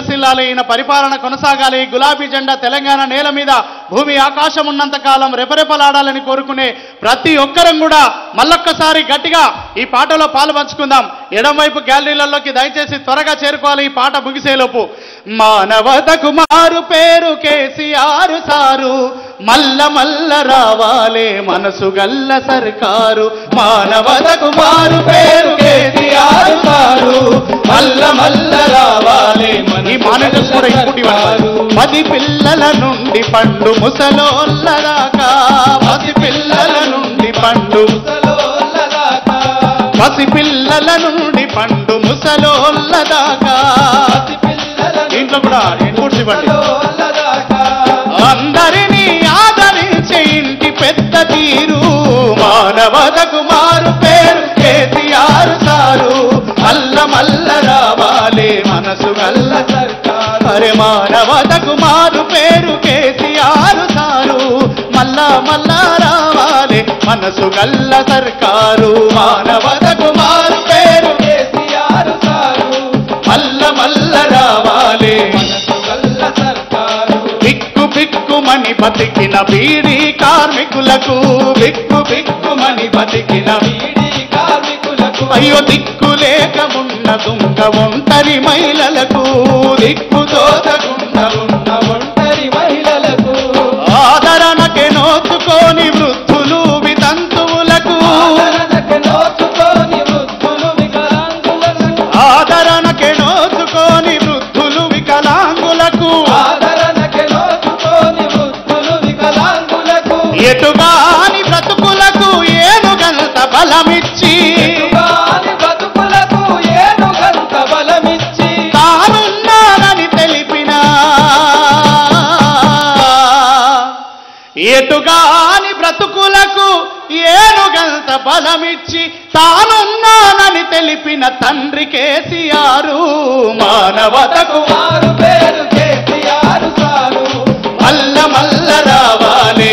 విలసిల్లాలి ఈయన పరిపాలన కొనసాగాలి గులాబీ జెండా తెలంగాణ నేల మీద భూమి ఆకాశం ఉన్నంత కాలం రెపరెపలాడాలని కోరుకునే ప్రతి ఒక్కరం కూడా మళ్ళొక్కసారి గట్టిగా ఈ పాటలో పాలు పంచుకుందాం ఎడంవైపు గ్యాలరీలలోకి దయచేసి త్వరగా చేరుకోవాలి ఈ పాట ముగిసేలోపు మానవతకు మారు పేరు కేసీఆర్ సారు మల్ల మల్ల రావాలే మనసు గల్ల సర్కారు మానవతకు మారు పేరు కేసీఆర్ సారు మల్ల మల్ల రావాలే ఈ మానిటర్స్ కూడా ఇంపుటి పది పిల్లల నుండి పండు ముసలోళ్ళ దాకా పది పిల్లల నుండి పండు పసి పిల్లల నుండి పండు ముసలోళ్ళ దాకా దీంట్లో కూడా ఇన్పుట్స్ ఇవ్వండి అందరినీ ఆదరించే ఇంటి పెద్ద తీరు మానవతకు మారు పేరు కేసీఆర్ సారు మల్ల మల్ల రావాలి మనసు గల్ల అరే మానవతకు మారు పేరు కేసీఆర్ సారు మల్ల మల్ల రావాలి మనసు గల్ల సర్కారు మానవతకు మారు పేరు మల్ల మల్ల రావాలి బిక్కు బిక్కుమని బతికిన బీడీ కార్మికులకు బిక్కు బిక్కుమని బతికిన అయ్యో దిక్కు లేక ఉన్న దుంగ ఒంటరి మహిళలకు దిక్కు తోచకుండా ఉన్న ఆదరణకే నోచుకోని వృద్ధులు వితంతువులకు ఆదరణకే నోచుకోని వృద్ధులు వికలాంగులకు ఎటుగాని బ్రతుకులకు ఏనుగంత బలమిచ్చి తానున్నానని తెలిపిన ఎటుగాని బ్రతుకులకు ఏనుగంత బలమిచ్చి తానున్నానని తెలిపిన తండ్రి కేసీఆరు మానవతకు మల్ల మల్ల రావాలి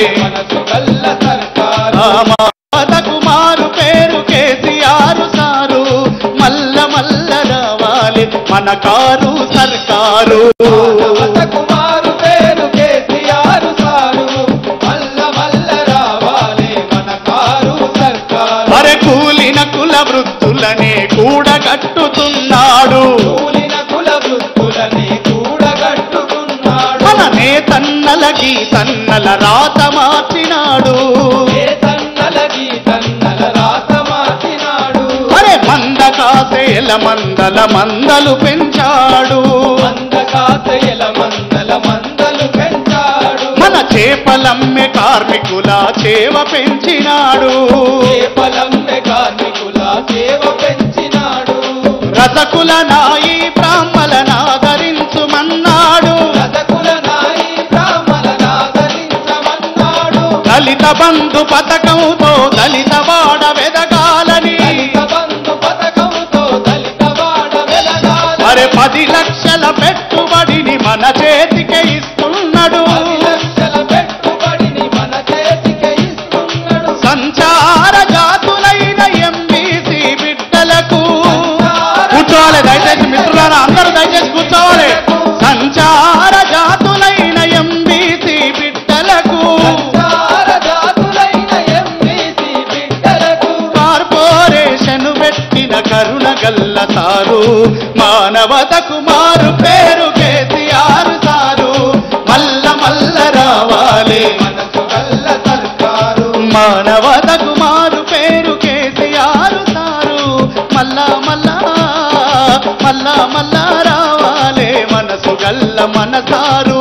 ఆ మానవతకు మారు పేరు కేసీఆర్ సారు మల్ల మల్ల రావాలి మన కారు సర్కారు కుమారు పేరు కేసీఆర్ సారు మల్ల మల్ల రావాలి మన కారు సర్కారు అరే కూలిన కుల వృత్తులనే కూడగట్టుతున్నాడు కూలిన కుల వృత్తులని కూడగట్టుకున్నాడు మన నేతన్నలకి తన్నల రాత మార్చినాడు ఏ తన్నలకి తన్నల రాత మార్చినాడు అరే మంద కాసేల మందల మందలు పెంచాడు మంద కాతయల మందల మందలు పెంచాడు మన చేపలమ్మె కార్మికుల చేవ పెంచినాడు చేపలమ్మె కార్మికుల సేవ పెంచినాడు రసకుల నాయి బ్రాహ్మలను ఆదరించుమన్నాడు రసకుల నాయి బ్రాహ్మణనాదరించమన్నాడు దళిత బంధు పథకంతో దళిత వాడ వెదగాలని దళిత బంధు పథకంతో దళిత వాడ వెలగాలి మరి పది లక్షల పెట్టుబడిని మన చేతికే ఇస్తున్నాడు పది లక్షల పెట్టుబడిని మన చేతికి ఇస్తున్నాడు సంచార జాతులైన ఎంబీసీ బిడ్డలకు కూర్చోవాలి దయచేసి మిత్రులారా అందరూ దయచేసి కూర్చోవాలి సంచార జాతులైన ఎంబీసీ బిడ్డలకు సంచార జాతులైన ఎంబీసీ బిడ్డలకు కార్పొరేషన్ పెట్టిన కరుణ గల్ల సారు మానవతకు మారు పేరు కేసీఆర్ సారు మల్ల మల్ల రావాలి మనసు గల్ల సర్కారు మానవతకు మారు పేరు కేసీఆర్ సారు మల్ల మల్ల మల్ల మల్ల రావాలి మనసు గల్ల మనసారు